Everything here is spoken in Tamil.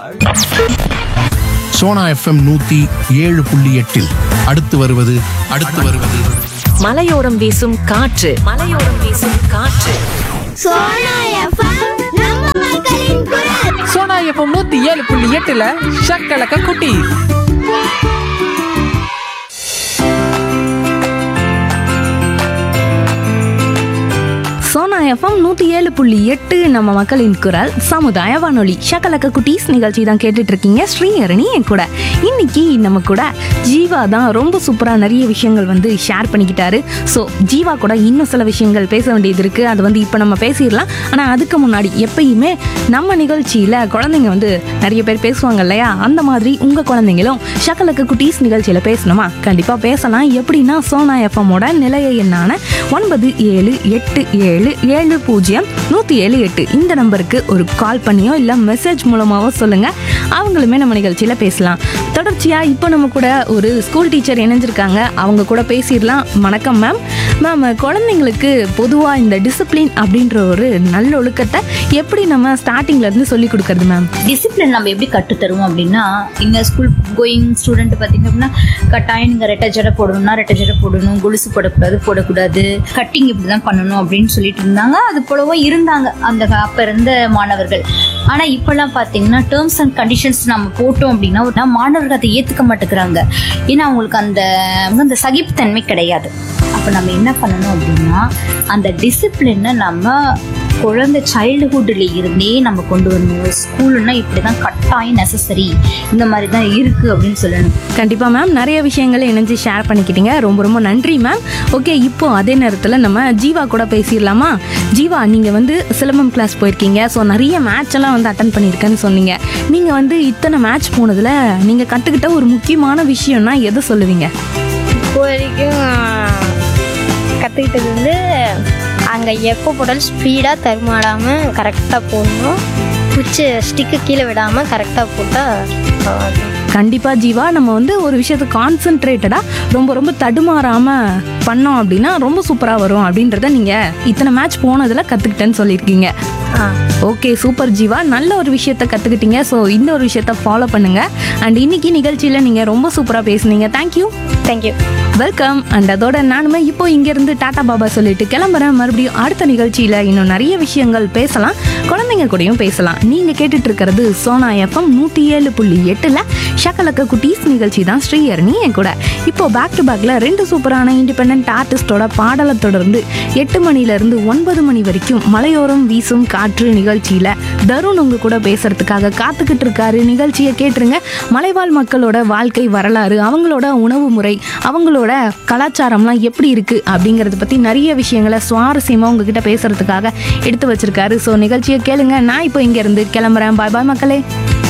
சோனா எஃப்எம் நூத்தி ஏழு புள்ளி எட்டில் அடுத்து வருவது அடுத்து வருவது மலையோரம் வீசும் காற்று மலையோரம் வீசும் காற்று சோனா எஃப்எம் நம்ம மக்களின் குரல் சோனா எஃப்எம் நூத்தி ஏழு புள்ளி எட்டுல ஷக்கலக்க குட்டி சோனா எஃப்எம் நூற்றி ஏழு புள்ளி எட்டு நம்ம மக்களின் குரல் சமுதாய வானொலி ஷக்கலக்க குட்டீஸ் நிகழ்ச்சி தான் கேட்டுட்டு இருக்கீங்க ஸ்ரீஹரணி என் கூட இன்னைக்கு நம்ம கூட ஜீவா தான் ரொம்ப சூப்பராக நிறைய விஷயங்கள் வந்து ஷேர் பண்ணிக்கிட்டாரு ஸோ ஜீவா கூட இன்னும் சில விஷயங்கள் பேச வேண்டியது இருக்குது அது வந்து இப்போ நம்ம பேசிடலாம் ஆனால் அதுக்கு முன்னாடி எப்பயுமே நம்ம நிகழ்ச்சியில் குழந்தைங்க வந்து நிறைய பேர் பேசுவாங்க இல்லையா அந்த மாதிரி உங்கள் குழந்தைங்களும் ஷக்கலக்க குட்டீஸ் நிகழ்ச்சியில் பேசணுமா கண்டிப்பாக பேசலாம் எப்படின்னா சோனா எஃப்எம்மோட நிலைய எண்ணான ஒன்பது ஏழு எட்டு ஏழு ஏழு பூஜ்ஜியம் நூற்றி ஏழு எட்டு இந்த நம்பருக்கு ஒரு கால் பண்ணியோ இல்லை மெசேஜ் மூலமாவோ சொல்லுங்கள் அவங்களுமே நம்ம நிகழ்ச்சியில் பேசலாம் தொடர்ச்சியாக இப்போ நம்ம கூட ஒரு ஸ்கூல் டீச்சர் இணைஞ்சிருக்காங்க அவங்க கூட பேசிடலாம் வணக்கம் மேம் மேம் குழந்தைங்களுக்கு பொதுவாக இந்த டிசிப்ளின் அப்படின்ற ஒரு நல்ல ஒழுக்கத்தை எப்படி நம்ம ஸ்டார்டிங்ல இருந்து சொல்லி கொடுக்கறது மேம் டிசிப்ளின் நம்ம எப்படி கற்று தருவோம் அப்படின்னா இங்க ஸ்கூல் கோயிங் ஸ்டூடெண்ட் பார்த்தீங்க அப்படின்னா கட்டாயம் நீங்கள் ரெட்டை ஜடை போடணும்னா ரெட்டை ஜடை போடணும் கொலுசு போடக்கூடாது போடக்கூடாது கட்டிங் இப்படி தான் பண்ணணும் அப்படின்னு சொல்லிட்டு இருந்தாங்க அது போலவும் இருந்தாங்க அந்த கா- அப்ப இருந்த மாணவர்கள் ஆனா இப்பெல்லாம் பாத்தீங்கன்னா டேர்ம்ஸ் அண்ட் கண்டிஷன்ஸ் நம்ம போட்டோம் அப்படின்னா ஒரு மாணவர்கள் அதை ஏத்துக்க மாட்டேங்கிறாங்க ஏன்னா அவங்களுக்கு அந்த அந்த சகிப்புத்தன்மை கிடையாது அப்ப நம்ம என்ன பண்ணணும் அப்படின்னா அந்த டிசிப்ளினை நம்ம குழந்தை சைல்டுஹுட்ல இருந்தே நம்ம கொண்டு வரணும் ஸ்கூல்னா இப்படிதான் கட்டாயம் நெசசரி இந்த மாதிரி தான் இருக்கு அப்படின்னு சொல்லணும் கண்டிப்பாக மேம் நிறைய விஷயங்களை இணைஞ்சு ஷேர் பண்ணிக்கிட்டீங்க ரொம்ப ரொம்ப நன்றி மேம் ஓகே இப்போ அதே நேரத்தில் நம்ம ஜீவா கூட பேசிடலாமா ஜீவா நீங்கள் வந்து சிலம்பம் கிளாஸ் போயிருக்கீங்க ஸோ நிறைய மேட்ச் எல்லாம் வந்து அட்டன் பண்ணியிருக்கேன்னு சொன்னீங்க நீங்கள் வந்து இத்தனை மேட்ச் போனதில் நீங்கள் கற்றுக்கிட்ட ஒரு முக்கியமான விஷயம்னா எதை சொல்லுவீங்க இப்போ வரைக்கும் கற்றுக்கிட்டது வந்து அங்கே எப்போ போட்டாலும் ஸ்பீடாக தருமாடாமல் கரெக்டாக போடணும் குச்சி ஸ்டிக்கு கீழே விடாமல் கரெக்டாக போட்டால் கண்டிப்பாக ஜீவா நம்ம வந்து ஒரு விஷயத்தை கான்சென்ட்ரேட்டடாக ரொம்ப ரொம்ப தடுமாறாமல் பண்ணோம் அப்படின்னா ரொம்ப சூப்பராக வரும் அப்படின்றத நீங்கள் இத்தனை மேட்ச் போனதில் கற்றுக்கிட்டேன்னு சொல்லியிருக்கீங்க ஓகே சூப்பர் ஜீவா நல்ல ஒரு விஷயத்த கற்றுக்கிட்டீங்க ஸோ இந்த ஒரு விஷயத்த ஃபாலோ பண்ணுங்க அண்ட் இன்னைக்கு நிகழ்ச்சியில் நீங்கள் ரொம்ப சூப்பராக பேசுனீங்க தேங்க்யூ தேங்க்யூ வெல்கம் அண்ட் அதோட நானுமே இப்போ இங்கேருந்து டாடா பாபா சொல்லிட்டு கிளம்புறேன் மறுபடியும் அடுத்த நிகழ்ச்சியில் இன்னும் நிறைய விஷயங்கள் பேசலாம் குழந்தைங்க கூடயும் பேசலாம் நீங்கள் கேட்டுட்டு இருக்கிறது சோனா எஃப்எம் நூற்றி ஏழு புள்ளி எட்டில் ஷக்கலக்க குட்டீஸ் நிகழ்ச்சி தான் ஸ்ரீஹரணி என் கூட இப்போ பேக் டு பேக்கில் ரெண்டு சூப்பரான இண்டிபெண்ட் ஆர்டிஸ்டோட பாடலை தொடர்ந்து எட்டு மணிலேருந்து ஒன்பது மணி வரைக்கும் மலையோரம் வீசும் காற்று நிகழ்ச்சியில் தருண் உங்க கூட பேசுறதுக்காக காத்துக்கிட்டு இருக்காரு நிகழ்ச்சியை கேட்டுருங்க மலைவாழ் மக்களோட வாழ்க்கை வரலாறு அவங்களோட உணவு முறை அவங்களோட கலாச்சாரம்லாம் எப்படி இருக்கு அப்படிங்கறத பத்தி நிறைய விஷயங்களை சுவாரஸ்யமா உங்ககிட்ட பேசுறதுக்காக எடுத்து வச்சிருக்காரு ஸோ நிகழ்ச்சியை கேளுங்க நான் இப்போ இங்க இருந்து கிளம்புறேன் பாய் பாய் மக்களே